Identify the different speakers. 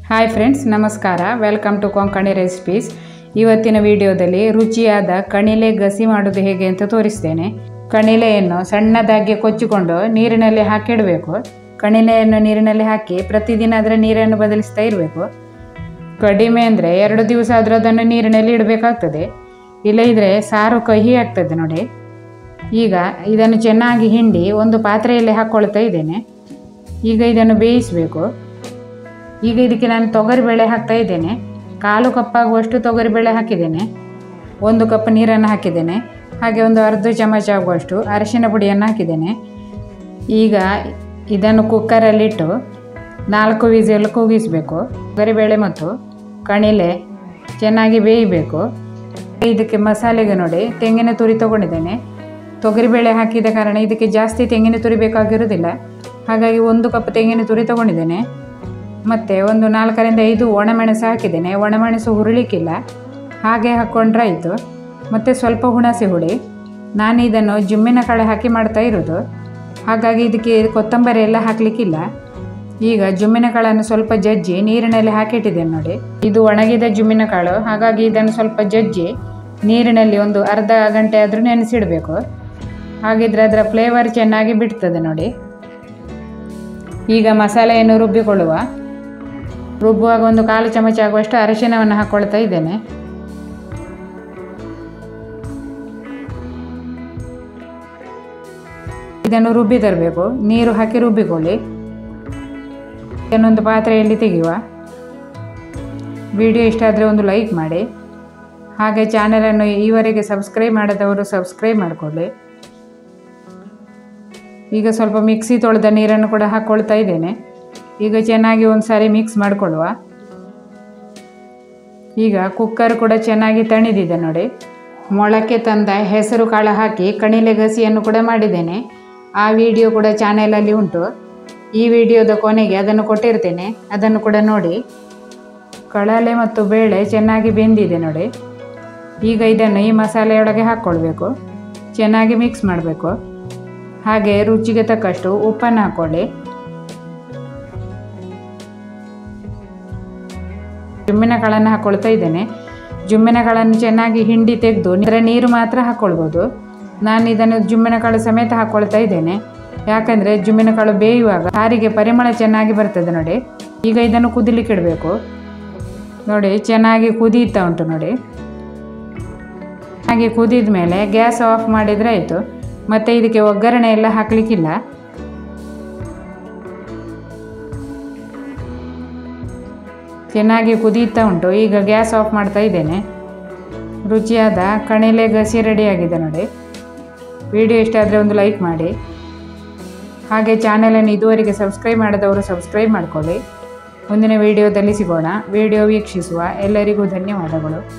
Speaker 1: hi friends ನಮಸ್ಕಾರ welcome to Konkani recipes ಇವತ್ತಿನ ವಿಡಿಯೋದಲ್ಲಿ ರುಚಿಯಾದ ಕಣಿಲೆ ಗಸಿ ಮಾಡೋದು ಹೇಗೆ ಅಂತ ತೋರಿಸ್ತೇನೆ ಕಣಿಲೆಯನ್ನು ಸಣ್ಣದಾಗಿ ಕೊಚ್ಚಿಕೊಂಡು ನೀರಿನಲ್ಲಿ ಹಾಕಿಡಬೇಕು ಕಣಿಲೆಯನ್ನು ನೀರಿನಲ್ಲಿ ಹಾಕಿ ಪ್ರತಿದಿನ ಅದರ ನೀರನ್ನು ಬದಲಿಸ್ತಾ ಇರಬೇಕು ಕಡಿಮೆ ಅಂದರೆ ಎರಡು ದಿವಸ ಆದರೂ ಅದನ್ನು ನೀರಿನಲ್ಲಿ ಇಡಬೇಕಾಗ್ತದೆ ಇಲ್ಲದಿದ್ದರೆ ಸಾರು ಕಹಿ ಆಗ್ತದೆ ನೋಡಿ ಈಗ ಇದನ್ನು ಚೆನ್ನಾಗಿ ಹಿಂಡಿ ಒಂದು ಪಾತ್ರೆಯಲ್ಲಿ ಹಾಕ್ಕೊಳ್ತಾ ಇದ್ದೇನೆ ಈಗ ಇದನ್ನು ಬೇಯಿಸಬೇಕು ಈಗ ಇದಕ್ಕೆ ನಾನು ತೊಗರಿಬೇಳೆ ಹಾಕ್ತಾ ಇದ್ದೇನೆ ಕಾಲು ಕಪ್ಪಾಗುವಷ್ಟು ತೊಗರಿಬೇಳೆ ಹಾಕಿದ್ದೇನೆ ಒಂದು ಕಪ್ ನೀರನ್ನು ಹಾಕಿದ್ದೇನೆ ಹಾಗೆ ಒಂದು ಅರ್ಧ ಚಮಚ ಆಗುವಷ್ಟು ಅರಿಶಿನ ಪುಡಿಯನ್ನು ಹಾಕಿದ್ದೇನೆ ಈಗ ಇದನ್ನು ಕುಕ್ಕರಲ್ಲಿಟ್ಟು ನಾಲ್ಕು ವಿಸಿಲ್ ಕೂಗಿಸಬೇಕು ತೊಗರಿಬೇಳೆ ಮತ್ತು ಕಣಿಲೆ ಚೆನ್ನಾಗಿ ಬೇಯಬೇಕು ಇದಕ್ಕೆ ಮಸಾಲೆಗೆ ನೋಡಿ ತೆಂಗಿನ ತುರಿ ತೊಗೊಂಡಿದ್ದೇನೆ ತೊಗರಿಬೇಳೆ ಹಾಕಿದ ಕಾರಣ ಇದಕ್ಕೆ ಜಾಸ್ತಿ ತೆಂಗಿನ ತುರಿ ಬೇಕಾಗಿರೋದಿಲ್ಲ ಹಾಗಾಗಿ ಒಂದು ಕಪ್ ತೆಂಗಿನ ತುರಿ ತೊಗೊಂಡಿದ್ದೇನೆ ಮತ್ತು ಒಂದು ನಾಲ್ಕರಿಂದ ಐದು ಒಣಮೆಣಸು ಹಾಕಿದ್ದೇನೆ ಒಣಮೆಣಸು ಹುರುಳಿಕ್ಕಿಲ್ಲ ಹಾಗೆ ಹಾಕ್ಕೊಂಡ್ರೆ ಆಯಿತು ಮತ್ತು ಸ್ವಲ್ಪ ಹುಣಸೆ ಹುಳಿ ನಾನು ಇದನ್ನು ಜುಮ್ಮಿನ ಕಾಳು ಹಾಕಿ ಮಾಡ್ತಾ ಇರೋದು ಹಾಗಾಗಿ ಇದಕ್ಕೆ ಕೊತ್ತಂಬರಿ ಎಲ್ಲ ಹಾಕಲಿಕ್ಕಿಲ್ಲ ಈಗ ಜುಮ್ಮಿನ ಕಾಳನ್ನು ಸ್ವಲ್ಪ ಜಜ್ಜಿ ನೀರಿನಲ್ಲಿ ಹಾಕಿಟ್ಟಿದ್ದೇನೆ ನೋಡಿ ಇದು ಒಣಗಿದ ಜುಮ್ಮಿನ ಕಾಳು ಹಾಗಾಗಿ ಇದನ್ನು ಸ್ವಲ್ಪ ಜಜ್ಜಿ ನೀರಿನಲ್ಲಿ ಒಂದು ಅರ್ಧ ಗಂಟೆ ಆದರೂ ನೆನೆಸಿಡಬೇಕು ಹಾಗಿದ್ರೆ ಅದರ ಫ್ಲೇವರ್ ಚೆನ್ನಾಗಿ ಬಿಡ್ತದೆ ನೋಡಿ ಈಗ ಮಸಾಲೆಯನ್ನು ರುಬ್ಬಿಕೊಳ್ಳುವ ರುಬ್ಬುವಾಗ ಒಂದು ಕಾಲು ಚಮಚ ಆಗುವಷ್ಟು ಅರಿಶಿನವನ್ನು ಹಾಕ್ಕೊಳ್ತಾ ಇದ್ದೇನೆ ಇದನ್ನು ರುಬ್ಬಿ ತರಬೇಕು ನೀರು ಹಾಕಿ ರುಬ್ಬಿಕೊಳ್ಳಿ ಇದನ್ನೊಂದು ಪಾತ್ರೆಯಲ್ಲಿ ತೆಗೆಯುವ ವಿಡಿಯೋ ಇಷ್ಟ ಆದರೆ ಒಂದು ಲೈಕ್ ಮಾಡಿ ಹಾಗೆ ಚಾನಲನ್ನು ಈವರೆಗೆ ಸಬ್ಸ್ಕ್ರೈಬ್ ಮಾಡದವರು ಸಬ್ಸ್ಕ್ರೈಬ್ ಮಾಡಿಕೊಳ್ಳಿ ಈಗ ಸ್ವಲ್ಪ ಮಿಕ್ಸಿ ತೊಳೆದ ನೀರನ್ನು ಕೂಡ ಹಾಕ್ಕೊಳ್ತಾ ಇದ್ದೇನೆ ಈಗ ಚೆನ್ನಾಗಿ ಒಂದು ಸಾರಿ ಮಿಕ್ಸ್ ಮಾಡಿಕೊಳ್ಳುವ ಈಗ ಕುಕ್ಕರ್ ಕೂಡ ಚೆನ್ನಾಗಿ ತಣಿದಿದೆ ನೋಡಿ ಮೊಳಕೆ ತಂದ ಹೆಸರು ಕಾಳು ಹಾಕಿ ಕಣಿಲೆ ಗಸಿಯನ್ನು ಕೂಡ ಮಾಡಿದ್ದೇನೆ ಆ ವಿಡಿಯೋ ಕೂಡ ಚಾನೆಲಲ್ಲಿ ಉಂಟು ಈ ವಿಡಿಯೋದ ಕೊನೆಗೆ ಅದನ್ನು ಕೊಟ್ಟಿರ್ತೇನೆ ಅದನ್ನು ಕೂಡ ನೋಡಿ ಕಳಲೆ ಮತ್ತು ಬೇಳೆ ಚೆನ್ನಾಗಿ ಬೆಂದಿದೆ ನೋಡಿ ಈಗ ಇದನ್ನು ಈ ಮಸಾಲೆಯೊಳಗೆ ಹಾಕ್ಕೊಳ್ಬೇಕು ಚೆನ್ನಾಗಿ ಮಿಕ್ಸ್ ಮಾಡಬೇಕು ಹಾಗೆ ರುಚಿಗೆ ತಕ್ಕಷ್ಟು ಉಪ್ಪನ್ನು ಹಾಕ್ಕೊಳ್ಳಿ ಜುಮ್ಮಿನ ಕಾಳನ್ನು ಹಾಕ್ಕೊಳ್ತಾ ಇದ್ದೇನೆ ಜುಮ್ಮಿನ ಕಾಳನ್ನು ಚೆನ್ನಾಗಿ ಹಿಂಡಿ ತೆಗೆದು ಇದರ ನೀರು ಮಾತ್ರ ಹಾಕ್ಕೊಳ್ಬೋದು ನಾನು ಇದನ್ನು ಜುಮ್ಮಿನ ಕಾಳು ಸಮೇತ ಹಾಕ್ಕೊಳ್ತಾ ಇದ್ದೇನೆ ಯಾಕಂದರೆ ಜುಮ್ಮಿನ ಕಾಳು ಬೇಯುವಾಗ ಸಾರಿಗೆ ಪರಿಮಳ ಚೆನ್ನಾಗಿ ಬರ್ತದೆ ನೋಡಿ ಈಗ ಇದನ್ನು ಕುದಿಲಿಕ್ಕೆ ಇಡಬೇಕು ನೋಡಿ ಚೆನ್ನಾಗಿ ಕುದೀತಾ ಉಂಟು ನೋಡಿ ಹಾಗೆ ಕುದಿದ ಮೇಲೆ ಗ್ಯಾಸ್ ಆಫ್ ಮಾಡಿದರೆ ಆಯಿತು ಮತ್ತು ಇದಕ್ಕೆ ಒಗ್ಗರಣೆ ಎಲ್ಲ ಹಾಕಲಿಕ್ಕಿಲ್ಲ ಚೆನ್ನಾಗಿ ಕುದೀತಾ ಉಂಟು ಈಗ ಗ್ಯಾಸ್ ಆಫ್ ಮಾಡ್ತಾ ಇದ್ದೇನೆ ರುಚಿಯಾದ ಕಣಿಲೆ ಗಸಿ ರೆಡಿಯಾಗಿದೆ ನೋಡಿ ವಿಡಿಯೋ ಇಷ್ಟ ಆದರೆ ಒಂದು ಲೈಕ್ ಮಾಡಿ ಹಾಗೆ ಚಾನಲನ್ನು ಇದುವರೆಗೆ ಸಬ್ಸ್ಕ್ರೈಬ್ ಮಾಡದವರು ಸಬ್ಸ್ಕ್ರೈಬ್ ಮಾಡಿಕೊಳ್ಳಿ ಮುಂದಿನ ವಿಡಿಯೋದಲ್ಲಿ ಸಿಗೋಣ ವಿಡಿಯೋ ವೀಕ್ಷಿಸುವ ಎಲ್ಲರಿಗೂ ಧನ್ಯವಾದಗಳು